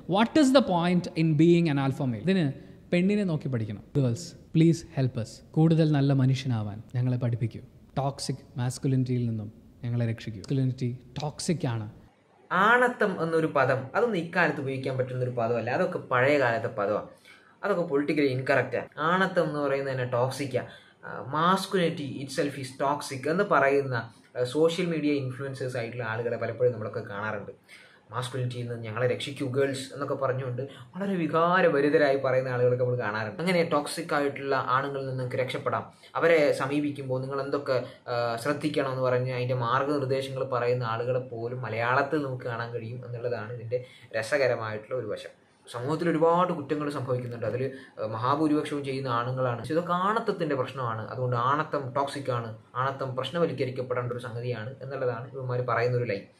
what is the point in being an alpha male ഇതിന് പെണ്ണിനെ നോക്കി പഠിക്കണം ഗേൾസ് പ്ലീസ് ഹെൽപ്പ് us കൂടുതൽ നല്ല മനുഷ്യനാവാൻ ഞങ്ങളെ പഠിപ്പിക്കൂ ടോക്സിക് മാസ്കുലിനിറ്റിയിൽ നിന്നും ഞങ്ങളെ രക്ഷിക്കൂ മാസ്കുലിനിറ്റി ടോക്സിക് ആണ് ആണത്തം എന്നൊരു പദം അതൊന്നും ഇക്കാലത്ത് ഉപയോഗിക്കാൻ പറ്റുന്ന ഒരു പദമല്ല അതൊക്കെ പഴയ കാലത്തെ പദമാണ് അതൊക്കെ പൊളിറ്റിക്കലി ഇൻകറക്റ്റാണ് ആണത്തം എന്ന് പറയുന്നത് തന്നെ ടോക്സിക്കാണ് masculinity itself is toxic എന്ന് പറയുന്ന സോഷ്യൽ മീഡിയ ഇൻഫ്ലുവൻസേഴ്സ് ആയിട്ടുള്ള ആളുകളെ പലപ്പോഴും നമ്മളൊക്കെ കാണാറുണ്ട് മാസ്കുലിനിറ്റിയിൽ നിന്ന് ഞങ്ങളെ രക്ഷിക്കൂ ഗേൾസ് എന്നൊക്കെ പറഞ്ഞുകൊണ്ട് വളരെ വികാരഭരിതരായി പറയുന്ന ആളുകളൊക്കെ നമ്മൾ കാണാറുണ്ട് അങ്ങനെ ടോക്സിക് ആയിട്ടുള്ള ആണുങ്ങളിൽ നിന്ന് നിങ്ങൾക്ക് രക്ഷപ്പെടാം അവരെ സമീപിക്കുമ്പോൾ നിങ്ങൾ എന്തൊക്കെ ആ, ശ്രദ്ധിക്കണം എന്ന് പറഞ്ഞ് അതിൻ്റെ മാർഗ്ഗനിർദ്ദേശങ്ങൾ പറയുന്ന ആളുകളെ പോലും മലയാളത്തിൽ നമുക്ക് കാണാൻ കഴിയും എന്നുള്ളതാണ് ഇതിൻ്റെ രസകരമായിട്ടുള്ള ഒരു വശം സമൂഹത്തിൽ ഒരുപാട് കുറ്റങ്ങൾ സംഭവിക്കുന്നുണ്ട് അതിൽ മഹാഭൂരിപക്ഷവും ചെയ്യുന്ന ആണുങ്ങളാണ് പക്ഷെ ഇതൊക്കെ ആണത്തത്തിൻ്റെ പ്രശ്നമാണ് അതുകൊണ്ട് ആണത്തം ടോക്സിക് ആണ് ആണത്തം പ്രശ്നവൽക്കരിക്കപ്പെടേണ്ട ഒരു സംഗതിയാണ് എന്നുള്ളതാണ് ഇവന്മാർ പറയുന്ന ഒരു ലൈൻ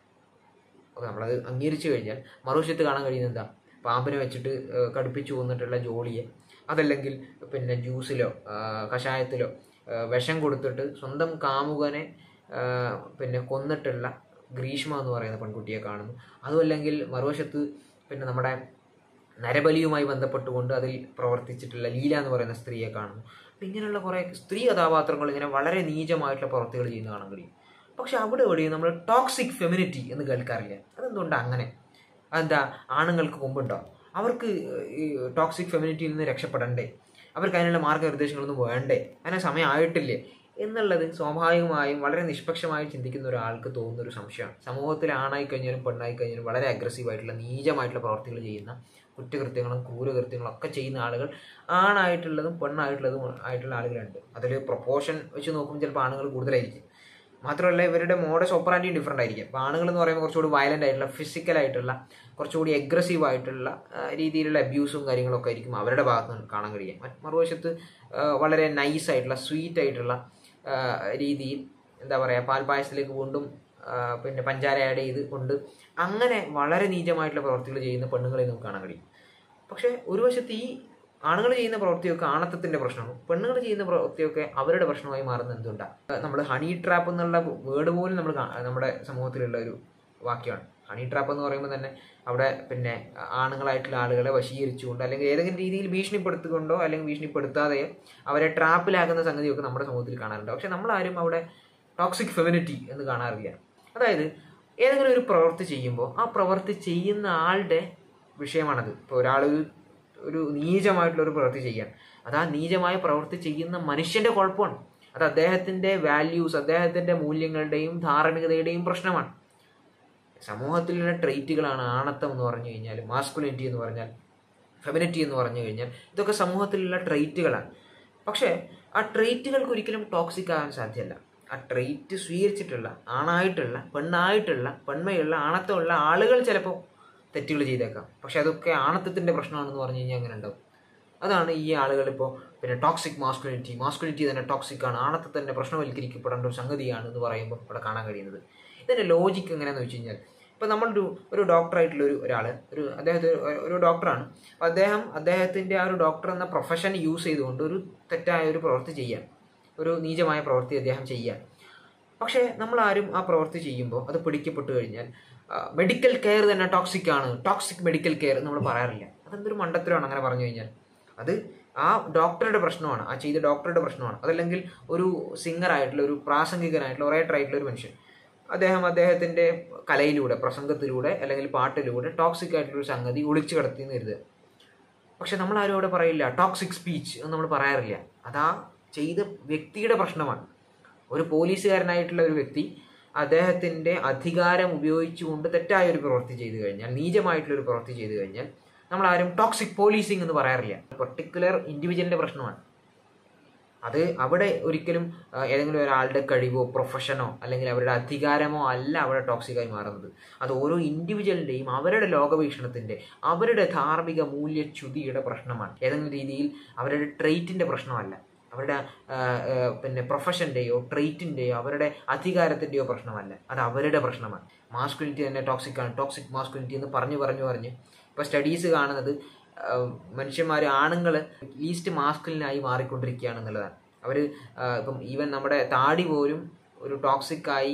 അപ്പോൾ നമ്മളത് അംഗീകരിച്ചു കഴിഞ്ഞാൽ മറുവശത്ത് കാണാൻ കഴിയുന്നത് എന്താ പാമ്പിനെ വെച്ചിട്ട് ഏഹ്, കടുപ്പിച്ചു കൊന്നിട്ടുള്ള ജോളിയെ അതല്ലെങ്കിൽ പിന്നെ ജ്യൂസിലോ ആഹ്, കഷായത്തിലോ ആഹ്, വിഷം കൊടുത്തിട്ട് സ്വന്തം കാമുകനെ ആഹ്, പിന്നെ കൊന്നിട്ടുള്ള ഗ്രീഷ്മ എന്ന് പറയുന്ന പെൺകുട്ടിയെ കാണുന്നു അതുമല്ലെങ്കിൽ മറുവശത്ത് പിന്നെ നമ്മുടെ നരബലിയുമായി ബന്ധപ്പെട്ടുകൊണ്ട് അതിൽ പ്രവർത്തിച്ചിട്ടുള്ള ലീല എന്ന് പറയുന്ന സ്ത്രീയെ കാണുന്നു അപ്പം ഇങ്ങനെയുള്ള കുറേ സ്ത്രീ കഥാപാത്രങ്ങൾ ഇങ്ങനെ വളരെ നീചമായിട്ടുള്ള പ്രവൃത്തികൾ ചെയ്യുന്ന കാണാൻ കഴിയും പക്ഷെ അവിടെ എവിടെയും നമ്മൾ ടോക്സിക് ഫെമിനിറ്റി എന്ന് കേൾക്കാറില്ല അതെന്തുകൊണ്ടാണ് അങ്ങനെ അതെന്താ ആണുങ്ങൾക്ക് മുമ്പുണ്ടോ അവർക്ക് ഈ ടോക്സിക് ഫെമിനിറ്റിയിൽ നിന്ന് രക്ഷപ്പെടണ്ടേ അവർക്ക് അതിനുള്ള മാർഗ്ഗനിർദ്ദേശങ്ങളൊന്നും വേണ്ടേ അതിന് സമയം ആയിട്ടില്ലേ എന്നുള്ളത് സ്വാഭാവികമായും വളരെ നിഷ്പക്ഷമായി ചിന്തിക്കുന്ന ഒരാൾക്ക് തോന്നുന്ന ഒരു സംശയമാണ് സമൂഹത്തിൽ ആണായി കഴിഞ്ഞാലും പെണ്ണായി കഴിഞ്ഞാലും വളരെ അഗ്രസീവായിട്ടുള്ള നീചമായിട്ടുള്ള പ്രവർത്തികൾ ചെയ്യുന്ന കുറ്റകൃത്യങ്ങളും ക്രൂരകൃത്യങ്ങളും ഒക്കെ ചെയ്യുന്ന ആളുകൾ ആണായിട്ടുള്ളതും പെണ്ണായിട്ടുള്ളതും ആയിട്ടുള്ള ആളുകളുണ്ട് അതിൽ പ്രൊപ്പോർഷൻ വെച്ച് നോക്കുമ്പോൾ ചിലപ്പോൾ ആണുങ്ങൾ കൂടുതലായിരിക്കും മാത്രമല്ല ഇവരുടെ മോഡസ് ഓപ്പറാൻറ്റിയും ഡിഫറെൻ്റ് ആയിരിക്കും അപ്പോൾ ആണുങ്ങൾ എന്ന് പറയുമ്പോൾ കുറച്ചുകൂടി വയലൻ്റ് ആയിട്ടുള്ള ഫിസിക്കൽ ആയിട്ടുള്ള കുറച്ചുകൂടി അഗ്രസീവ് ആയിട്ടുള്ള ആ, രീതിയിലുള്ള അബ്യൂസും കാര്യങ്ങളൊക്കെ ആയിരിക്കും അവരുടെ ഭാഗത്ത് നിന്ന് കാണാൻ കഴിയുക മറ്റ് മറുവശത്ത് ആ, വളരെ നൈസ് ആയിട്ടുള്ള സ്വീറ്റ് ആയിട്ടുള്ള ആ, രീതിയിൽ എന്താ പറയുക പാൽപ്പായസത്തിലേക്ക് വീണ്ടും ആ, പിന്നെ പഞ്ചാര ആഡ് ചെയ്ത് കൊണ്ട് അങ്ങനെ വളരെ നീചമായിട്ടുള്ള പ്രവർത്തികൾ ചെയ്യുന്ന പെണ്ണുങ്ങളെ നമുക്ക് കാണാൻ കഴിയും പക്ഷേ ഒരു വശത്ത് ഈ ആണുങ്ങൾ ചെയ്യുന്ന പ്രവൃത്തിയൊക്കെ ആണത്തത്തിന്റെ പ്രശ്നവും പെണ്ണുങ്ങൾ ചെയ്യുന്ന പ്രവൃത്തിയൊക്കെ അവരുടെ പ്രശ്നമായി മാറുന്നത് എന്തുകൊണ്ടാണ് നമ്മൾ ഹണി ട്രാപ്പ് എന്നുള്ള വേർഡ് പോലും നമ്മൾ നമ്മുടെ സമൂഹത്തിലുള്ള ഒരു വാക്യമാണ് ഹണി ട്രാപ്പ് എന്ന് പറയുമ്പോൾ തന്നെ അവിടെ പിന്നെ ആണുങ്ങളായിട്ടുള്ള ആളുകളെ വശീകരിച്ചുകൊണ്ട് അല്ലെങ്കിൽ ഏതെങ്കിലും രീതിയിൽ ഭീഷണിപ്പെടുത്തിക്കൊണ്ടോ അല്ലെങ്കിൽ ഭീഷണിപ്പെടുത്താതെയോ അവരെ ട്രാപ്പിലാക്കുന്ന സംഗതിയൊക്കെ നമ്മുടെ സമൂഹത്തിൽ കാണാറുണ്ട് പക്ഷെ നമ്മളാരും അവിടെ ടോക്സിക് ഫെമിനിറ്റി എന്ന് കാണാറില്ല അതായത് ഏതെങ്കിലും ഒരു പ്രവൃത്തി ചെയ്യുമ്പോൾ ആ പ്രവൃത്തി ചെയ്യുന്ന ആളുടെ വിഷയമാണത് ഇപ്പോൾ ഒരാൾ ഒരു നീചമായിട്ടുള്ള ഒരു പ്രവൃത്തി ചെയ്യാൻ അത് ആ നീചമായ പ്രവൃത്തി ചെയ്യുന്ന മനുഷ്യന്റെ കുഴപ്പമാണ് അത് അദ്ദേഹത്തിന്റെ വാല്യൂസ് അദ്ദേഹത്തിന്റെ മൂല്യങ്ങളുടെയും ധാർമ്മികതയുടെയും പ്രശ്നമാണ് സമൂഹത്തിലുള്ള ട്രെയ്റ്റുകളാണ് ആണത്തം എന്ന് പറഞ്ഞു കഴിഞ്ഞാൽ മാസ്കുലിനിറ്റി എന്ന് പറഞ്ഞാൽ ഫെമിനിറ്റി എന്ന് പറഞ്ഞു കഴിഞ്ഞാൽ ഇതൊക്കെ സമൂഹത്തിലുള്ള ട്രെയ്റ്റുകളാണ് പക്ഷേ ആ ട്രെയ്റ്റുകൾക്ക് ഒരിക്കലും ടോക്സിക് ആകാൻ സാധ്യമല്ല ആ ട്രെയ്റ്റ് സ്വീകരിച്ചിട്ടുള്ള ആണായിട്ടുള്ള പെണ്ണായിട്ടുള്ള പെൺമയുള്ള ആണത്തമുള്ള ആളുകൾ ചിലപ്പോൾ തെറ്റുകൾ ചെയ്തേക്കാം പക്ഷെ അതൊക്കെ ആണത്തത്തിൻ്റെ പ്രശ്നമാണെന്ന് പറഞ്ഞു കഴിഞ്ഞാൽ അങ്ങനെ ഉണ്ടാവും അതാണ് ഈ ആളുകൾ ഇപ്പോൾ പിന്നെ ടോക്സിക് മാസ്കുലിനിറ്റി മാസ്കുലിനിറ്റി തന്നെ ടോക്സിക് ആണ് ആണത്തത്തിൻ്റെ പ്രശ്നവൽക്കരിക്കപ്പെടേണ്ട ഒരു സംഗതിയാണ് എന്ന് പറയുമ്പോൾ ഇവിടെ കാണാൻ കഴിയുന്നത് ഇതിൻ്റെ ലോജിക്ക് എങ്ങനെയാണെന്ന് വെച്ച് കഴിഞ്ഞാൽ ഇപ്പോൾ നമ്മളൊരു ഒരു ഡോക്ടറായിട്ടുള്ള ഒരു ഒരാൾ ഒരു അദ്ദേഹത്തെ ഒരു- ഒരു ഡോക്ടറാണ് അപ്പോൾ അദ്ദേഹം അദ്ദേഹത്തിൻ്റെ ആ ഒരു ഡോക്ടർ എന്ന പ്രൊഫഷൻ യൂസ് ചെയ്തുകൊണ്ട് ഒരു തെറ്റായ ഒരു പ്രവൃത്തി ചെയ്യാൻ ഒരു നീചമായ പ്രവൃത്തി അദ്ദേഹം ചെയ്യാൻ പക്ഷേ നമ്മൾ ആരും ആ പ്രവൃത്തി ചെയ്യുമ്പോൾ അത് പിടിക്കപ്പെട്ടു കഴിഞ്ഞാൽ മെഡിക്കൽ കെയർ തന്നെ ടോക്സിക് ആണ് ടോക്സിക് മെഡിക്കൽ കെയർ നമ്മൾ പറയാറില്ല അതെന്തൊരു മണ്ടത്തരമാണ് അങ്ങനെ പറഞ്ഞു കഴിഞ്ഞാൽ അത് ആ ഡോക്ടറുടെ പ്രശ്നമാണ് ആ ചെയ്ത ഡോക്ടറുടെ പ്രശ്നമാണ് അതല്ലെങ്കിൽ ഒരു സിംഗർ ആയിട്ടുള്ള ഒരു പ്രാസംഗികനായിട്ടുള്ള ഒറേറ്റർ ആയിട്ടുള്ള ഒരു മനുഷ്യൻ അദ്ദേഹം അദ്ദേഹത്തിന്റെ കലയിലൂടെ പ്രസംഗത്തിലൂടെ അല്ലെങ്കിൽ പാട്ടിലൂടെ ടോക്സിക് ആയിട്ടുള്ള ഒരു സംഗതി ഒളിച്ചു കടത്തി എന്ന് കരുതുക പക്ഷെ നമ്മൾ ആരും അവിടെ പറയില്ല ടോക്സിക് സ്പീച്ച് എന്ന് നമ്മൾ പറയാറില്ല അതാ ചെയ്ത വ്യക്തിയുടെ പ്രശ്നമാണ് ഒരു പോലീസുകാരനായിട്ടുള്ള ഒരു വ്യക്തി അദ്ദേഹത്തിന്റെ അധികാരം ഉപയോഗിച്ചുകൊണ്ട് തെറ്റായ ഒരു പ്രവൃത്തി ചെയ്തു കഴിഞ്ഞാൽ നീചമായിട്ടുള്ള ഒരു പ്രവൃത്തി ചെയ്തു കഴിഞ്ഞാൽ നമ്മൾ ആരും ടോക്സിക് പോലീസിംഗ് എന്ന് പറയാറില്ല പെർട്ടിക്കുലർ ഇൻഡിവിജ്വലിന്റെ പ്രശ്നമാണ് അത് അവിടെ ഒരിക്കലും ആ, ഏതെങ്കിലും ഒരാളുടെ കഴിവോ പ്രൊഫഷനോ അല്ലെങ്കിൽ അവരുടെ അധികാരമോ അല്ല അവിടെ ടോക്സിക്കായി മാറുന്നത് അത് ഓരോ ഇൻഡിവിജ്വലിൻ്റെയും അവരുടെ ലോകവീക്ഷണത്തിൻ്റെ അവരുടെ ധാർമ്മിക മൂല്യച്യുതിയുടെ പ്രശ്നമാണ് ഏതെങ്കിലും രീതിയിൽ അവരുടെ ട്രെയ്റ്റിൻ്റെ പ്രശ്നമല്ല അവരുടെ ആ, ആ, പിന്നെ പ്രൊഫഷൻ്റെയോ ട്രെയ്റ്റിൻ്റെയോ അവരുടെ അധികാരത്തിൻ്റെയോ പ്രശ്നമല്ല അത് അവരുടെ പ്രശ്നമാണ് മാസ്കുലിറ്റി തന്നെ ടോക്സിക് ആണ് ടോക്സിക് മാസ്കുലിറ്റി എന്ന് പറഞ്ഞു പറഞ്ഞു പറഞ്ഞ് ഇപ്പോൾ സ്റ്റഡീസ് കാണുന്നത് മനുഷ്യന്മാർ ആണുങ്ങൾ ലീസ്റ്റ് മാസ്കുലിനായി മാറിക്കൊണ്ടിരിക്കുകയാണ് എന്നുള്ളതാണ് അവർ ഇപ്പം ഈവൻ നമ്മുടെ താടി പോലും ഒരു ടോക്സിക് ആയി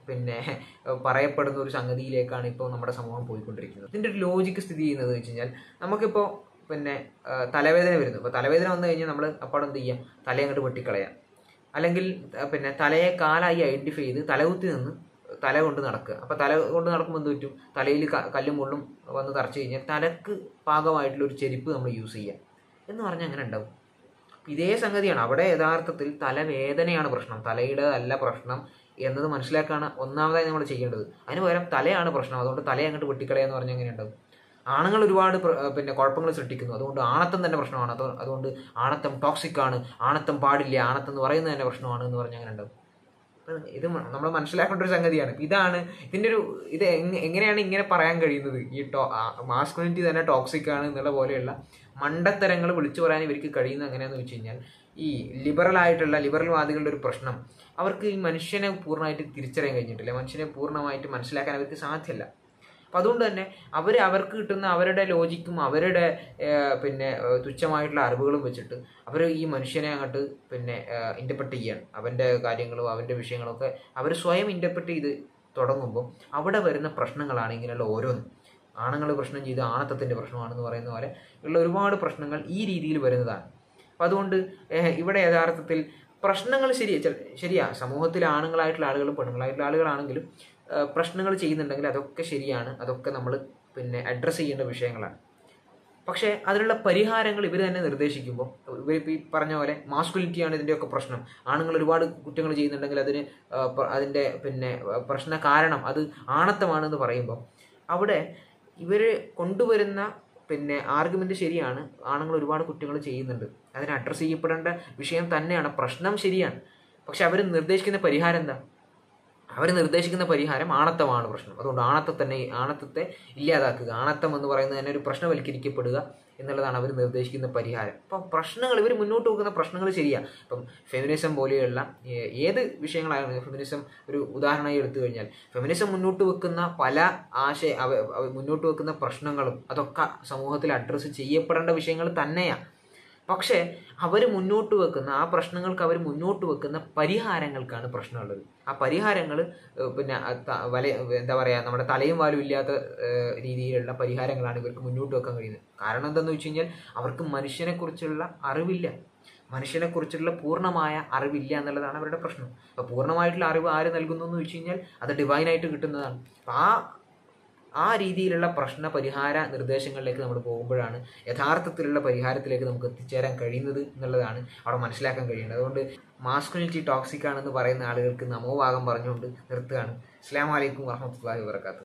പിന്നെ ഏഹ്, പറയപ്പെടുന്ന ഒരു സംഗതിയിലേക്കാണ് ഇപ്പോൾ നമ്മുടെ സമൂഹം പോയിക്കൊണ്ടിരിക്കുന്നത് ഇതിൻ്റെ ഒരു ലോജിക്ക് സ്ഥിതി ചെയ്യുന്നത് വെച്ച് കഴിഞ്ഞാൽ നമുക്കിപ്പോൾ പിന്നെ ഏഹ്, തലവേദന വരുന്നു ഇപ്പോൾ തലവേദന വന്നു കഴിഞ്ഞാൽ നമ്മൾ അപ്പോൾ എന്ത് ചെയ്യാം തലയെ അങ്ങോട്ട് വെട്ടിക്കളയാം അല്ലെങ്കിൽ ഏഹ്, പിന്നെ തലയെ കാലായി ഐഡൻറ്റിഫൈ ചെയ്ത് തലകുത്തി നിന്ന് തല കൊണ്ട് നടക്കുക അപ്പോൾ തല കൊണ്ട് നടക്കുമ്പോൾ എന്ത് പറ്റും തലയിൽ ക- കല്ലും മുള്ളും വന്ന് തറച്ചു കഴിഞ്ഞാൽ തലക്ക് പാകമായിട്ടുള്ള ഒരു ചെരുപ്പ് നമ്മൾ യൂസ് ചെയ്യാം എന്ന് പറഞ്ഞാൽ അങ്ങനെ ഉണ്ടാവും ഇതേ സംഗതിയാണ് അവിടെ യഥാർത്ഥത്തിൽ തലവേദനയാണ് പ്രശ്നം തലയുടെ അല്ല പ്രശ്നം എന്നത് മനസ്സിലാക്കാണ് ഒന്നാമതായി നമ്മൾ ചെയ്യേണ്ടത് അതിന് പകരം തലയാണ് പ്രശ്നം അതുകൊണ്ട് തലയെ അങ്ങോട്ട് വെട്ടിക്കളയെന്ന് പറഞ്ഞാൽ എങ്ങനെ ഉണ്ടാവും ആണുങ്ങൾ ഒരുപാട് പ്ര- പിന്നെ കുഴപ്പങ്ങൾ സൃഷ്ടിക്കുന്നു അതുകൊണ്ട് ആണത്തം തന്നെ പ്രശ്നമാണ് അതോ- അതുകൊണ്ട് ആണത്തം ടോക്സിക് ആണ് ആണത്തം പാടില്ല ആണത്തം എന്ന് പറയുന്നത് തന്നെ പ്രശ്നമാണ് എന്ന് പറഞ്ഞാൽ അങ്ങനെ ഉണ്ടാവും അപ്പൊ ഇത് നമ്മൾ മനസ്സിലാക്കേണ്ട ഒരു സംഗതിയാണ് ഇപ്പൊ ഇതാണ് ഇതിന്റെ ഒരു ഇത് എങ്ങ- എങ്ങനെയാണ് ഇങ്ങനെ പറയാൻ കഴിയുന്നത് ഈ ടോ മാസ്കുലിറ്റി തന്നെ ടോക്സിക് ആണ് എന്നുള്ള പോലെയുള്ള മണ്ടത്തരങ്ങൾ വിളിച്ചു പറയാൻ ഇവർക്ക് കഴിയുന്നത് എങ്ങനെയാന്ന് വെച്ച് കഴിഞ്ഞാൽ ഈ ലിബറൽ ആയിട്ടുള്ള ലിബറൽ വാദികളുടെ ഒരു പ്രശ്നം അവർക്ക് ഈ മനുഷ്യനെ പൂർണ്ണമായിട്ട് തിരിച്ചറിയാൻ കഴിഞ്ഞിട്ടില്ല മനുഷ്യനെ പൂർണ്ണമായിട്ട് മനസ്സിലാക്കാൻ അവർക്ക് സാധ്യമല്ല അപ്പം അതുകൊണ്ട് തന്നെ അവർ അവർക്ക് കിട്ടുന്ന അവരുടെ ലോജിക്കും അവരുടെ ഏഹ്, പിന്നെ ഏഹ്, തുച്ഛമായിട്ടുള്ള അറിവുകളും വെച്ചിട്ട് അവർ ഈ മനുഷ്യനെ അങ്ങോട്ട് പിന്നെ ഇൻ്റർപ്രറ്റ് ചെയ്യാണ് അവൻ്റെ കാര്യങ്ങളും അവൻ്റെ വിഷയങ്ങളും ഒക്കെ അവർ സ്വയം ഇൻ്റർപ്രറ്റ് ചെയ്ത് തുടങ്ങുമ്പോൾ അവിടെ വരുന്ന പ്രശ്നങ്ങളാണ് ഇങ്ങനെയുള്ള ഓരോന്നും ആണുങ്ങൾ പ്രശ്നം ചെയ്ത് ആണത്തത്തിൻ്റെ പ്രശ്നമാണെന്ന് പറയുന്ന പോലെ ഉള്ള ഒരുപാട് പ്രശ്നങ്ങൾ ഈ രീതിയിൽ വരുന്നതാണ് അപ്പം അതുകൊണ്ട് ഏഹ്, ഇവിടെ യഥാർത്ഥത്തിൽ പ്രശ്നങ്ങൾ ശരി ചെ- ശരിയാ സമൂഹത്തിലെ ആണുങ്ങളായിട്ടുള്ള ആളുകളും പെണ്ണുങ്ങളായിട്ടുള്ള ആളുകളാണെങ്കിലും ഏഹ്, പ്രശ്നങ്ങൾ ചെയ്യുന്നുണ്ടെങ്കിൽ അതൊക്കെ ശരിയാണ് അതൊക്കെ നമ്മൾ പിന്നെ അഡ്രസ്സ് ചെയ്യേണ്ട വിഷയങ്ങളാണ് പക്ഷേ അതിനുള്ള പരിഹാരങ്ങൾ ഇവർ തന്നെ നിർദ്ദേശിക്കുമ്പോൾ ഇവർ ഈ പറഞ്ഞ പോലെ മാസ്കുലിറ്റിയാണ് ഇതിൻ്റെയൊക്കെ പ്രശ്നം ആണുങ്ങൾ ഒരുപാട് കുറ്റങ്ങൾ ചെയ്യുന്നുണ്ടെങ്കിൽ അതിന് ആ, പ- അതിൻ്റെ പിന്നെ ആ, പ്രശ്ന കാരണം അത് ആണത്തമാണെന്ന് പറയുമ്പോൾ അവിടെ ഇവർ കൊണ്ടുവരുന്ന പിന്നെ ആർഗ്യുമെന്റ് ശരിയാണ് ആണുങ്ങൾ ഒരുപാട് കുറ്റങ്ങൾ ചെയ്യുന്നുണ്ട് അതിനെ അഡ്രസ്സ് ചെയ്യപ്പെടേണ്ട വിഷയം തന്നെയാണ് പ്രശ്നം ശരിയാണ് പക്ഷെ അവർ നിർദ്ദേശിക്കുന്ന പരിഹാരം എന്താ അവർ നിർദ്ദേശിക്കുന്ന പരിഹാരം ആണത്തമാണ് പ്രശ്നം അതുകൊണ്ട് ആണത്തെ തന്നെ ആണത്തത്തെ ഇല്ലാതാക്കുക ആണത്തം എന്ന് പറയുന്നത് തന്നെ ഒരു പ്രശ്നവൽക്കരിക്കപ്പെടുക എന്നുള്ളതാണ് അവർ നിർദ്ദേശിക്കുന്ന പരിഹാരം അപ്പം പ്രശ്നങ്ങൾ ഇവർ മുന്നോട്ട് വെക്കുന്ന പ്രശ്നങ്ങൾ ശരിയാണ് ഇപ്പം ഫെമിനിസം പോലെയുള്ള ഏ- ഏത് വിഷയങ്ങളാണ് ഫെമിനിസം ഒരു ഉദാഹരണമായി എടുത്തു കഴിഞ്ഞാൽ ഫെമിനിസം മുന്നോട്ട് വെക്കുന്ന പല ആശയ അവ- അവ- മുന്നോട്ട് വെക്കുന്ന പ്രശ്നങ്ങളും അതൊക്കെ സമൂഹത്തിൽ അഡ്രസ്സ് ചെയ്യപ്പെടേണ്ട വിഷയങ്ങൾ തന്നെയാണ് പക്ഷേ അവർ മുന്നോട്ട് വെക്കുന്ന ആ പ്രശ്നങ്ങൾക്ക് അവർ മുന്നോട്ട് വെക്കുന്ന പരിഹാരങ്ങൾക്കാണ് പ്രശ്നമുള്ളത് ആ പരിഹാരങ്ങൾ പിന്നെ ആ ത- വല എന്താ പറയുക നമ്മുടെ തലയും വാലും ഇല്ലാത്ത ഏഹ്, രീതിയിലുള്ള പരിഹാരങ്ങളാണ് ഇവർക്ക് മുന്നോട്ട് വെക്കാൻ കഴിയുന്നത് കാരണം എന്താണെന്ന് വെച്ച് കഴിഞ്ഞാൽ അവർക്ക് മനുഷ്യനെക്കുറിച്ചുള്ള അറിവില്ല മനുഷ്യനെക്കുറിച്ചുള്ള പൂർണ്ണമായ അറിവില്ല എന്നുള്ളതാണ് അവരുടെ പ്രശ്നം അപ്പോൾ പൂർണ്ണമായിട്ടുള്ള അറിവ് ആര് നൽകുന്നു എന്ന് വെച്ച് കഴിഞ്ഞാൽ അത് ഡിവൈനായിട്ട് കിട്ടുന്നതാണ് അപ്പോൾ ആ ആ രീതിയിലുള്ള പ്രശ്ന പരിഹാര നിർദ്ദേശങ്ങളിലേക്ക് നമ്മൾ പോകുമ്പോഴാണ് യഥാർത്ഥത്തിലുള്ള പരിഹാരത്തിലേക്ക് നമുക്ക് എത്തിച്ചേരാൻ കഴിയുന്നത് എന്നുള്ളതാണ് അവിടെ മനസ്സിലാക്കാൻ കഴിയുന്നത് അതുകൊണ്ട് മാസ്കുലിറ്റി ടോക്സിക് ആണെന്ന് പറയുന്ന ആളുകൾക്ക് നമോഭാഗം പറഞ്ഞുകൊണ്ട് നിർത്തുകയാണ് അസ്സാം വലൈക്കും വാഹമത്തല്ലാഹി വാബർക്കാത്തു